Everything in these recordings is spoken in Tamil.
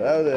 அதாவது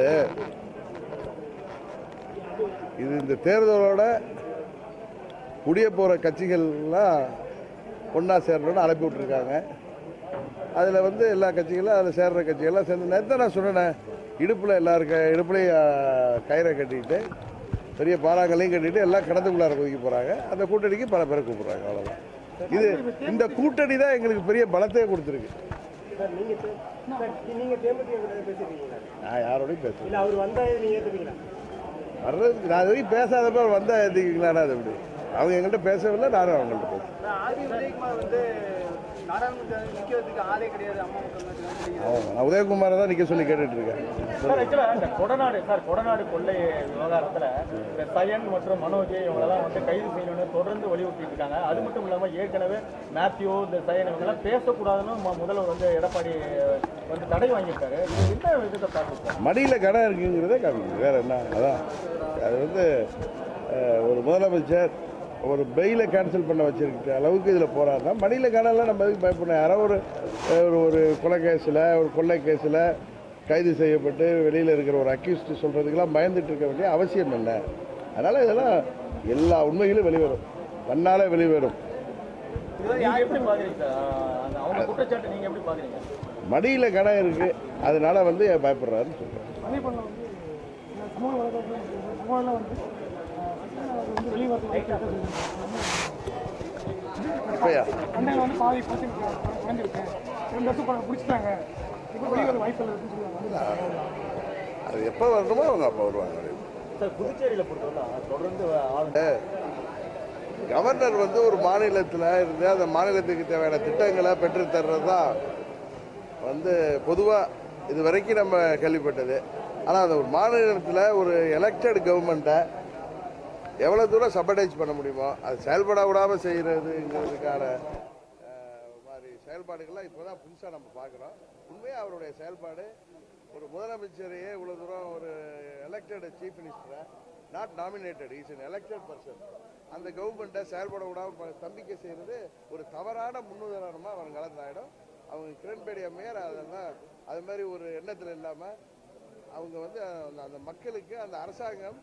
இது இந்த தேர்தலோட முடிய போகிற கட்சிகள்லாம் ஒன்றா சேரணும்னு அனுப்பி விட்ருக்காங்க அதில் வந்து எல்லா கட்சிகளும் அதில் சேர்ற கட்சிகள்லாம் சேர்ந்து நேற்று நான் சொன்னேன் இடுப்பில் எல்லாருக்க இடுப்புலையும் ஆஹ், கயிறை கட்டிட்டு பெரிய பாறாங்களையும் கட்டிட்டு எல்லாம் கடந்துக்குள்ளார குதிக்க போகிறாங்க அந்த கூட்டணிக்கு பல பேரை கூப்பிட்றாங்க அவ்வளோதான் இது இந்த கூட்டணி தான் எங்களுக்கு பெரிய பலத்தையே கொடுத்துருக்கு சார் நீங்க தே- சார், நீங்க தேமுதிக கூட பேசிருக்கீங்களா நான் யாரோடையும் பேசுவேன் இல்ல அவர் வந்தா நீங்க ஏத்துப்பீங்களா வர்றதுக்கு நான் இது வரைக்கும் பேசாதப்ப அவர் வந்தால் ஏற்றிக்கலாம்னா அது எப்படி அவங்க எங்கள்கிட்ட பேசவில்லை நானும் அவங்கள்ட்ட பேசுவேன் ஆதி உதயகுமார் வந்து நாடாளுமன்ற நிக்கிறதுக்கு ஆளே கிடையாது அம்மா மக்கள் ஆமாம் நான் உதயகுமாரை தான் நிற்க சொல்லி கேட்டுட்டு இருக்கேன் சார் ஆக்சுவலா இந்த கொடநாடு சார் கொடநாடு கொள்ளை விவகாரத்துல இந்த சயன் மற்றும் மனோஜ் இவங்களெல்லாம் வந்து கைது செய்யணும்னு தொடர்ந்து வலியுறுத்திட்டு இருக்காங்க அது மட்டும் இல்லாம ஏற்கனவே மேத்யூ இந்த சயன் இவங்கெல்லாம் பேசக்கூடாதுன்னு ம- முதல்வர் வந்து எடப்பாடி வந்து தடை வாங்கியிருக்காரு இது என்ன விதத்தை பார்த்துருக்கோம் மடியில் கடன் இருக்குங்கிறதே காமிக்குது வேற என்ன அதான் அது வந்து அஹ், ஒரு முதலமைச்சர் ஒரு பெயிலை கேன்சல் பண்ண வச்சிருக்க அளவுக்கு இதில் போறாருன்னா மடியில் கடன்லாம் நம்ம எதுக்கு பயப்படணும் யாரோ ஒரு ஒரு ஒரு கொலை கேஸில் ஒரு கொள்ளை கேஸில் கைது செய்யப்பட்டு வெளியில் இருக்கிற ஒரு அக்யூஸ்ட் சொல்கிறதுக்கெல்லாம் பயந்துட்டு இருக்க வேண்டிய அவசியம் இல்லை அதனால் இதெல்லாம் எல்லா உண்மைகளும் வெளிவரும் தன்னாலே வெளிவரும் நீங்க எப்படி பாக்குறீங்க சார் அந்த அவங்க குற்றச்சாட்டு நீங்க எப்படி பாக்குறீங்க மடியில் கடன் இருக்குது அதனால வந்து பயப்படுறாருன்னு சொல்கிறேன் அதே போல வந்து இந்த சமூக வலைதளத்தில் சமூகம் வந்து அஹ், சசிகலா வந்து வெளியே வரது இப்பயா அண்ணன் வந்து பாதி பிரச்சனை குறைஞ்சிருக்கேன் ரெண்டு வருஷம் பணம் பிடிச்சிட்டாங்க இப்போ வெளியே வர வாய்ப்பு இல்லை இருக்குன்னு சொல்லுவாங்க அது எப்போ வரணுமோ அவங்க அப்போ வருவாங்க சார் புதுச்சேரியில பொறுத்தவரை தொடர்ந்து ஆளுநர் கவர்னர் வந்து ஒரு மாநிலத்தில் இருந்து அந்த மாநிலத்துக்கு தேவையான திட்டங்களை பெற்றுத் தர்றது தான் வந்து பொதுவாக இது வரைக்கும் நம்ம கேள்விப்பட்டது ஆனால் அந்த ஒரு மாநிலத்தில் ஒரு எலெக்டட் கவர்மெண்ட்டை எவ்வளோ தூரம் சபடைஸ் பண்ண முடியுமோ அது செயல்பட விடாமல் செய்கிறதுங்கிறதுக்கான அஹ், மாதிரி செயல்பாடுகள்லாம் இப்போ தான் புதுசாக நம்ம பார்க்குறோம் உண்மையாக அவருடைய செயல்பாடு ஒரு முதலமைச்சரையே இவ்வளோ தூரம் ஒரு எலெக்டட் சீஃப் மினிஸ்டரை not nominated is an elected person அந்த கவர்மெண்ட்டை செயல்பட விடாமல் ஸ்தம்பிக்க செய்கிறது ஒரு தவறான முன்னுதாரணமாக வருங்காலத்தில் ஆகிடும் அவங்க கிரண்பேடி அம்மையார் அதெல்லாம் அது மாதிரி ஒரு எண்ணத்தில் இல்லாமல் அவங்க வந்து அந்த- அந்த மக்களுக்கு அந்த அரசாங்கம்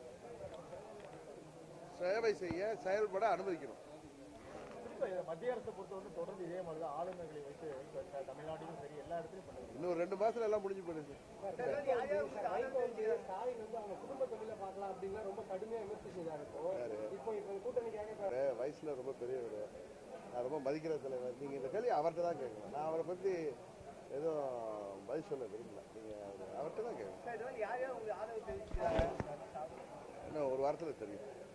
சேவை செய்ய செயல்பட அனுமதிக்கணும் குறிப்பா இதை மத்திய அரசை பொறுத்தவரை தொடர்ந்து இதே மாதிரி தான் ஆளுநர்களை வைத்து இப்ப த- தமிழ்நாட்டிலும் சரி எல்லா இடத்துலையும் பண்ணுது இன்னும் ரெண்டு மாசத்துல எல்லாம் முடிஞ்சு போயிடுது ஸ்டாலின் வந்து அவங்க குடும்ப தொழில பார்க்கலாம் அப்படின்னா ரொம்ப கடுமையா விமர்சிச்சிருக்காரு இப்போ இப்போ இப்போ கூட்டணிக்காக இப்ப அவரு வயசுல ரொம்ப பெரியவர் நான் ரொம்ப மதிக்கிற தலைவர் நீங்க இந்த கேள்வி அவர்கிட்ட தான் கேட்கணும் நான் அவரை பத்தி எதுவும் பதில் சொல்ல விரும்பல நீங்க அவரு- அவர்கிட்ட தான் கேட்கணும் சார், இது வந்து யார் யார் உங்களுக்கு ஆதரவு தெரிவிக்கிறாங்க இன்னும் ஒரு வாரத்துல தெரியும்